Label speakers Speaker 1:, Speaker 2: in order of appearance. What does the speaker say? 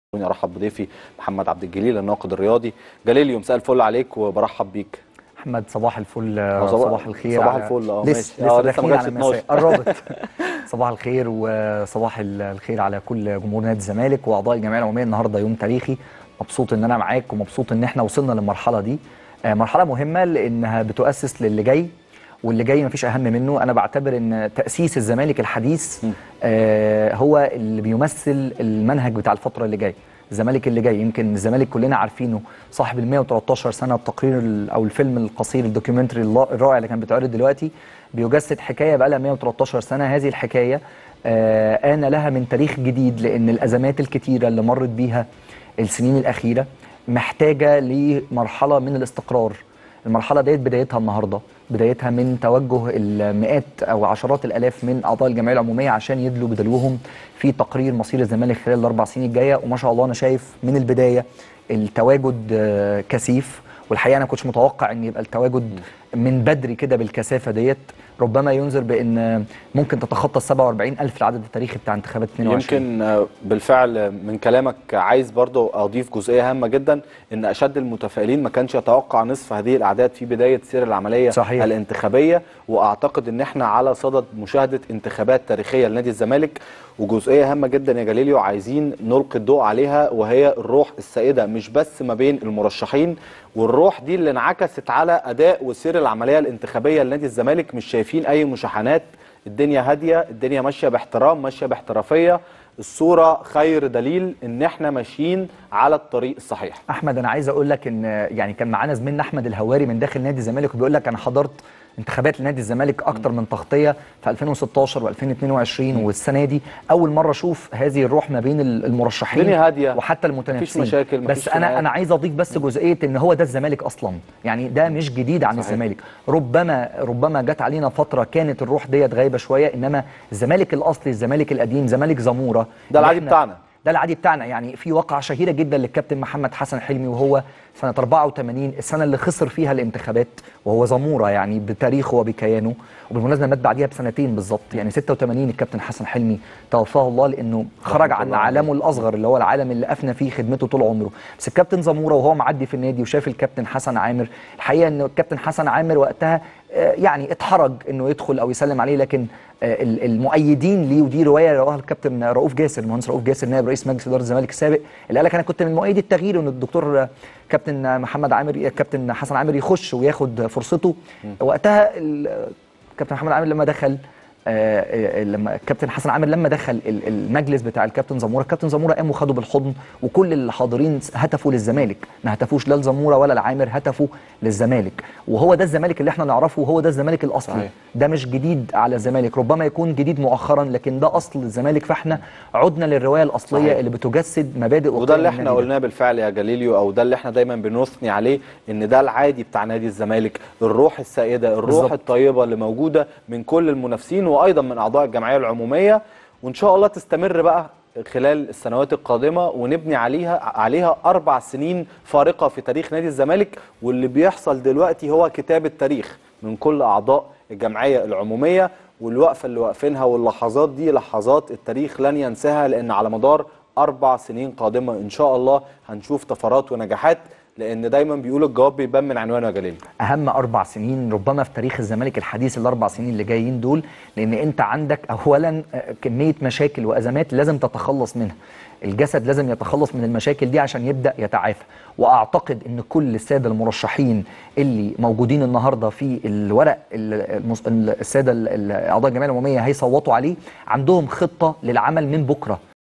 Speaker 1: ارحب بضيفي محمد عبد الجليل الناقد الرياضي جليل مساء الفل عليك وبرحب بيك
Speaker 2: احمد صباح الفل
Speaker 1: صباح-
Speaker 2: صباح الخير
Speaker 1: صباح
Speaker 2: على-
Speaker 1: الفل، اه،
Speaker 2: لسه
Speaker 1: ماشي. اه،
Speaker 2: لسه
Speaker 1: لسه ما
Speaker 2: داخلين
Speaker 1: جاتش
Speaker 2: على المساء
Speaker 1: 12.
Speaker 2: قربت صباح الخير وصباح ال- الخير على كل جمهور نادي الزمالك واعضاء الجمعيه العموميه النهارده يوم تاريخي مبسوط ان انا معاك ومبسوط ان احنا وصلنا للمرحله دي آه، مرحله مهمه لانها بتؤسس للي جاي واللي جاي مفيش اهم منه انا بعتبر ان تاسيس الزمالك الحديث آه، هو اللي بيمثل المنهج بتاع الفتره اللي جايه الزمالك اللي جاي يمكن الزمالك كلنا عارفينه صاحب ال 113 سنه بتقرير ال- او الفيلم القصير الدوكيومنتري اللا- الرائع اللي كان بيتعرض دلوقتي بيجسد حكايه بقى لها 113 سنه هذه الحكايه آه آن لها من تاريخ جديد لان الازمات الكتيره اللي مرت بيها السنين الاخيره محتاجه لمرحله من الاستقرار المرحله ديت بدايتها النهارده بدايتها من توجه المئات او عشرات الالاف من اعضاء الجمعيه العموميه عشان يدلوا بدلوهم في تقرير مصير الزمالك خلال الاربع سنين الجايه وما شاء الله انا شايف من البدايه التواجد آه، كثيف والحقيقه انا كنتش متوقع ان يبقى التواجد من بدري كده بالكثافه ديت ربما ينذر بان ممكن تتخطى ال 47 الف العدد التاريخي بتاع انتخابات 22
Speaker 1: يمكن آه، بالفعل من كلامك عايز برضو اضيف جزئيه هامه جدا ان اشد المتفائلين ما كانش يتوقع نصف هذه الاعداد في بدايه سير العمليه
Speaker 2: صحيح.
Speaker 1: الانتخابيه واعتقد ان احنا على صدد مشاهده انتخابات تاريخيه لنادي الزمالك وجزئيه هامه جدا يا جليليو عايزين نلقي الضوء عليها وهي الروح السائده مش بس ما بين المرشحين والروح دي اللي انعكست على اداء وسير العمليه الانتخابيه لنادي الزمالك مش شايفين اي مشاحنات الدنيا هاديه الدنيا ماشيه باحترام ماشيه باحترافيه الصوره خير دليل ان احنا ماشيين على الطريق الصحيح
Speaker 2: احمد انا عايز اقول لك ان يعني كان معانا زميلنا احمد الهواري من داخل نادي الزمالك وبيقول لك انا حضرت انتخابات لنادي الزمالك اكتر من تغطيه في 2016 و2022 والسنه دي اول مره اشوف هذه الروح ما بين المرشحين
Speaker 1: الدنيا هادية.
Speaker 2: وحتى المتنافسين
Speaker 1: مفيش مشاكل، مفيش
Speaker 2: بس انا
Speaker 1: خناقات.
Speaker 2: انا عايز اضيف بس جزئيه ان هو ده الزمالك اصلا يعني ده مش جديد عن
Speaker 1: صحيح.
Speaker 2: الزمالك ربما ربما جت علينا فتره كانت الروح ديت غايبه شويه انما الزمالك الاصلي الزمالك القديم زمالك زموره
Speaker 1: ده العادي
Speaker 2: اللي إحنا-
Speaker 1: بتاعنا.
Speaker 2: ده العادي بتاعنا يعني في واقعة شهيرة جدا للكابتن محمد حسن حلمي وهو سنة 84 السنة اللي خسر فيها الانتخابات وهو زمورة يعني بتاريخه وبكيانه وبالمناسبة مات بعديها بسنتين بالظبط يعني 86 الكابتن حسن حلمي توفاه الله لانه خرج عن
Speaker 1: الله
Speaker 2: عالمه الاصغر اللي هو العالم اللي افنى فيه خدمته طول عمره بس الكابتن زمورة وهو معدي في النادي وشاف الكابتن حسن عامر الحقيقة ان الكابتن حسن عامر وقتها آه، يعني اتحرج انه يدخل او يسلم عليه لكن آه، ال- المؤيدين ليه ودي روايه رواها الكابتن رؤوف جاسر المهندس رؤوف جاسر نائب رئيس مجلس اداره الزمالك السابق اللي قال لك انا كنت من مؤيدي التغيير وان الدكتور آه، كابتن محمد عامر كابتن حسن عامر يخش وياخد فرصته وقتها ال- كابتن محمد عامر لما دخل آه، آه، لما الكابتن حسن عامر لما دخل ال- المجلس بتاع الكابتن زموره الكابتن زموره قام وخده بالحضن وكل الحاضرين هتفوا للزمالك ما هتفوش لا لزموره ولا لعامر هتفوا للزمالك وهو ده الزمالك اللي احنا نعرفه وهو ده الزمالك الاصلي
Speaker 1: صحيح.
Speaker 2: ده مش جديد على الزمالك ربما يكون جديد مؤخرا لكن ده اصل الزمالك فاحنا عدنا للروايه الاصليه
Speaker 1: صحيح.
Speaker 2: اللي بتجسد مبادئ
Speaker 1: وده
Speaker 2: وقيم
Speaker 1: اللي احنا
Speaker 2: النادي ده.
Speaker 1: قلناه بالفعل يا جليليو او ده اللي احنا دايما بنثني عليه ان ده العادي بتاع نادي الزمالك الروح السائده الروح
Speaker 2: بالظبط.
Speaker 1: الطيبه اللي موجوده من كل المنافسين وايضا من اعضاء الجمعيه العموميه وان شاء الله تستمر بقى خلال السنوات القادمه ونبني عليها عليها اربع سنين فارقه في تاريخ نادي الزمالك واللي بيحصل دلوقتي هو كتابه تاريخ من كل اعضاء الجمعيه العموميه والوقفه اللي واقفينها واللحظات دي لحظات التاريخ لن ينساها لان على مدار اربع سنين قادمه ان شاء الله هنشوف طفرات ونجاحات لان دايما بيقولوا الجواب بيبان من عنوانه يا جليل
Speaker 2: اهم اربع سنين ربما في تاريخ الزمالك الحديث الاربع سنين اللي جايين دول لان انت عندك اولا آه، كميه مشاكل وازمات لازم تتخلص منها الجسد لازم يتخلص من المشاكل دي عشان يبدا يتعافى واعتقد ان كل الساده المرشحين اللي موجودين النهارده في الورق ال- المس- الساده ال- ال- اعضاء الجمعيه العموميه هيصوتوا عليه عندهم خطه للعمل من بكره